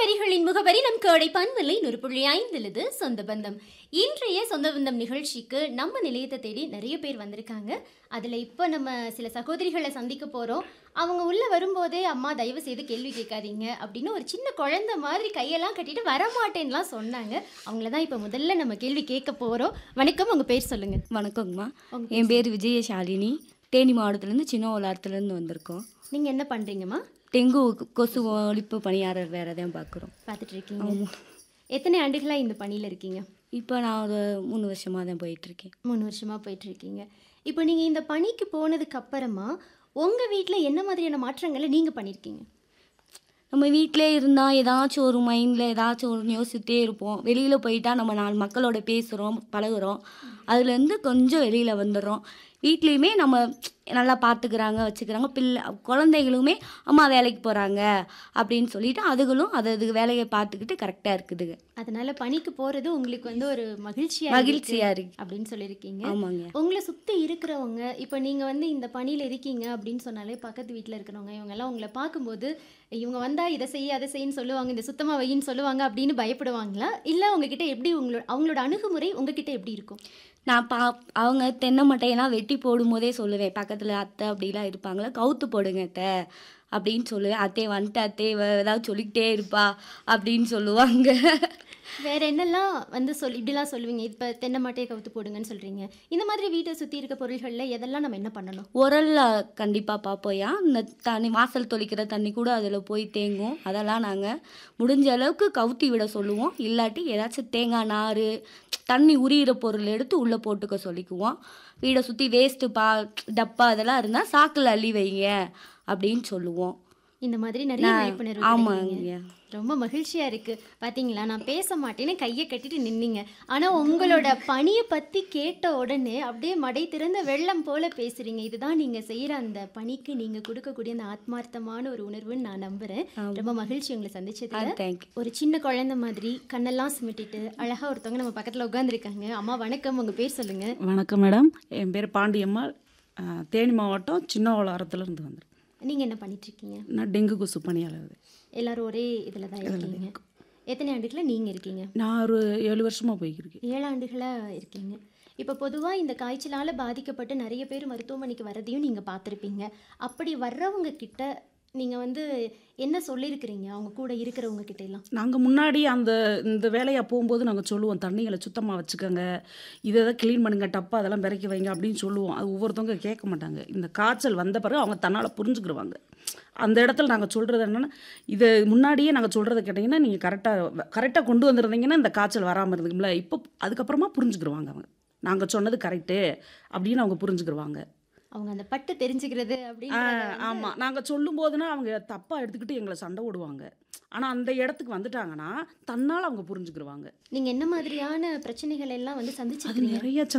வரிகளின் முகவரி நம் கோடை பன்மலை நூறு புள்ளி ஐந்துலது சொந்த பந்தம் இன்றைய சொந்த பந்தம் நிகழ்ச்சிக்கு நம்ம நிலையத்தை தேடி நிறைய பேர் வந்திருக்காங்க அதில் இப்போ நம்ம சில சகோதரிகளை சந்திக்க போகிறோம் அவங்க உள்ளே வரும்போதே அம்மா தயவு செய்து கேள்வி கேட்காதீங்க அப்படின்னு ஒரு சின்ன குழந்தை மாதிரி கையெல்லாம் கட்டிட்டு வரமாட்டேன்லாம் சொன்னாங்க அவங்கள தான் இப்போ முதல்ல நம்ம கேள்வி கேட்க போகிறோம் வணக்கம் உங்கள் பேர் சொல்லுங்கள் வணக்கங்கம்மா உங்க என் பேர் விஜயசாலினி தேனி மாவட்டத்துலேருந்து சின்ன வளாரத்துலேருந்து வந்திருக்கோம் நீங்கள் என்ன பண்ணுறீங்கம்மா டெங்கு கொசு ஒழிப்பு பணியாளர் வேறு தான் பார்க்குறோம் பார்த்துட்டு இருக்கீங்க எத்தனை ஆண்டுகளாக இந்த பணியில் இருக்கீங்க இப்போ நான் ஒரு மூணு வருஷமாக தான் போயிட்டுருக்கேன் மூணு வருஷமா போயிட்டு இருக்கீங்க இப்போ நீங்க இந்த பணிக்கு போனதுக்கு அப்புறமா உங்க வீட்ல என்ன மாதிரியான மாற்றங்களை நீங்க பண்ணிருக்கீங்க நம்ம வீட்டிலே இருந்தால் ஏதாச்சும் ஒரு மைண்டில் ஏதாச்சும் ஒரு யோசிச்சுட்டே இருப்போம் வெளியில் போயிட்டா நம்ம நாலு மக்களோட பேசுகிறோம் பழகுறோம் அதுலேருந்து கொஞ்சம் வெளியில் வந்துடுறோம் வீட்லேயுமே நம்ம நல்லா பார்த்துக்கிறாங்க வச்சுக்கிறாங்க பிள்ளை குழந்தைகளுமே அம்மா வேலைக்கு போகிறாங்க அப்படின்னு சொல்லிட்டு அதுகளும் அது அதுக்கு வேலையை பார்த்துக்கிட்டு கரெக்டாக இருக்குதுங்க அதனால பணிக்கு போறது உங்களுக்கு வந்து ஒரு மகிழ்ச்சியா மகிழ்ச்சியா இருக்கு இருக்கு. அப்படின்னு சொல்லியிருக்கீங்க ஆமாங்க உங்களை சுத்தி இருக்கிறவங்க இப்போ நீங்க வந்து இந்த பணியில இருக்கீங்க அப்படின்னு சொன்னாலே பக்கத்து வீட்ல இருக்கிறவங்க இவங்க எல்லாம் உங்களை பார்க்கும்போது இவங்க வந்தா இதை செய்ய அதை செய்யன்னு சொல்லுவாங்க இந்த சுத்தமா வையின்னு சொல்லுவாங்க அப்படின்னு பயப்படுவாங்களா இல்ல உங்ககிட்ட எப்படி உங்களோட அவங்களோட அணுகுமுறை உங்ககிட்ட எப்படி இருக்கும் நான் பா அவங்க தென்னை மட்டையெல்லாம் வெட்டி போடும்போதே சொல்லுவேன் பக்கத்தில் அத்தை அப்படிலாம் இருப்பாங்களா கவுத்து போடுங்க அத்தை அப்படின்னு சொல்லுவேன் அத்தை வந்துட்டு அத்தை இவ ஏதாவது சொல்லிக்கிட்டே இருப்பா அப்படின்னு சொல்லுவாங்க வேற என்னெல்லாம் வந்து சொல் இப்படிலாம் சொல்லுவீங்க இப்போ தென்னை மாட்டையை கவுத்து போடுங்கன்னு சொல்றீங்க இந்த மாதிரி வீட்டை சுத்தி இருக்க பொருள்கள்ல எதெல்லாம் நம்ம என்ன பண்ணணும் உரல்ல கண்டிப்பாக பார்ப்போயா இந்த தண்ணி வாசல் தொளிக்கிற தண்ணி கூட அதில் போய் தேங்கும் அதெல்லாம் நாங்கள் முடிஞ்ச அளவுக்கு கவுத்தி விட சொல்லுவோம் இல்லாட்டி ஏதாச்சும் தேங்காய் நார் தண்ணி உரியிற பொருள் எடுத்து உள்ளே போட்டுக்க சொல்லிக்குவோம் வீடை சுற்றி வேஸ்ட்டு பா டப்பா அதெல்லாம் இருந்தால் சாக்கில் அள்ளி வைங்க அப்படின்னு சொல்லுவோம் இந்த மாதிரி நிறைய நான்- விழிப்புணர்வு ஆமாங்க. கிடைக்குங்க. ரொம்ப மகிழ்ச்சியா இருக்கு பாத்தீங்களா நான் பேச மாட்டேன்னு கையை கட்டிட்டு நின்னீங்க ஆனா உங்களோட பணியை பத்தி கேட்ட உடனே அப்படியே மடை திறந்த வெள்ளம் போல பேசுறீங்க இதுதான் நீங்க செய்யற அந்த பணிக்கு நீங்க கொடுக்கக்கூடிய அந்த ஆத்மார்த்தமான ஒரு உணர்வுன்னு நான் நம்புறேன் ரொம்ப மகிழ்ச்சி உங்களை சந்திச்சதுல தேங்க்யூ ஒரு சின்ன குழந்தை மாதிரி கண்ணெல்லாம் சிமிட்டிட்டு அழகா ஒருத்தவங்க நம்ம பக்கத்துல உட்காந்துருக்காங்க அம்மா வணக்கம் உங்க பேர் சொல்லுங்க வணக்கம் மேடம் என் பேர் பாண்டியம்மாள் அஹ், தேனி மாவட்டம் சின்ன இருந்து வந்திருக்கேன் நீங்க என்ன பண்ணிட்டு இருக்கீங்க நான் டெங்கு கொசு பணியாளர் எல்லாரும் ஒரே இதுல தான் இருக்கீங்க எத்தனை ஆண்டுகளா நீங்க இருக்கீங்க நான் ஒரு ஏழு வருஷமாக போய்க்கிருக்கேன் ஏழு ஆண்டுகளா இருக்கீங்க இப்போ பொதுவா இந்த காய்ச்சலால பாதிக்கப்பட்டு நிறைய பேர் மருத்துவமனைக்கு வரதையும் நீங்க பார்த்துருப்பீங்க அப்படி வர்றவங்க கிட்ட நீங்க வந்து என்ன சொல்லியிருக்கிறீங்க அவங்க கூட இருக்கிறவங்க கிட்ட எல்லாம் நாங்கள் முன்னாடி அந்த இந்த வேலையாக போகும்போது நாங்கள் சொல்லுவோம் தண்ணிகளை சுத்தமாக வச்சுக்கோங்க இதை தான் க்ளீன் பண்ணுங்க டப்பா அதெல்லாம் பிறக்கி வைங்க அப்படின்னு சொல்லுவோம் அது ஒவ்வொருத்தவங்க கேட்க மாட்டாங்க இந்த காய்ச்சல் வந்த பிறகு அவங்க தன்னால் புரிஞ்சுக்கிடுவாங்க அந்த இடத்துல நாங்கள் சொல்கிறது என்னென்னா இதை முன்னாடியே நாங்கள் சொல்கிறத கேட்டிங்கன்னா நீங்கள் கரெக்டாக கரெக்டாக கொண்டு வந்திருந்தீங்கன்னா இந்த காய்ச்சல் வராமல் இருந்துக்கும்ல இப்போ அதுக்கப்புறமா புரிஞ்சுக்கிடுவாங்க அவங்க நாங்கள் சொன்னது கரெக்டு அப்படின்னு அவங்க புரிஞ்சுக்கிடுவாங்க அவங்க அந்த பட்டு தெரிஞ்சுக்கிறது அப்படின்னு ஆமாம் நாங்கள் சொல்லும் போதுனா அவங்க தப்பாக எடுத்துக்கிட்டு எங்களை சண்டை போடுவாங்க ஆனால் அந்த இடத்துக்கு வந்துட்டாங்கன்னா தன்னால் அவங்க புரிஞ்சுக்கிடுவாங்க நீங்க என்ன மாதிரியான பிரச்சனைகள் எல்லாம் வந்து அது சந்திச்சிருக்கீங்க நிறைய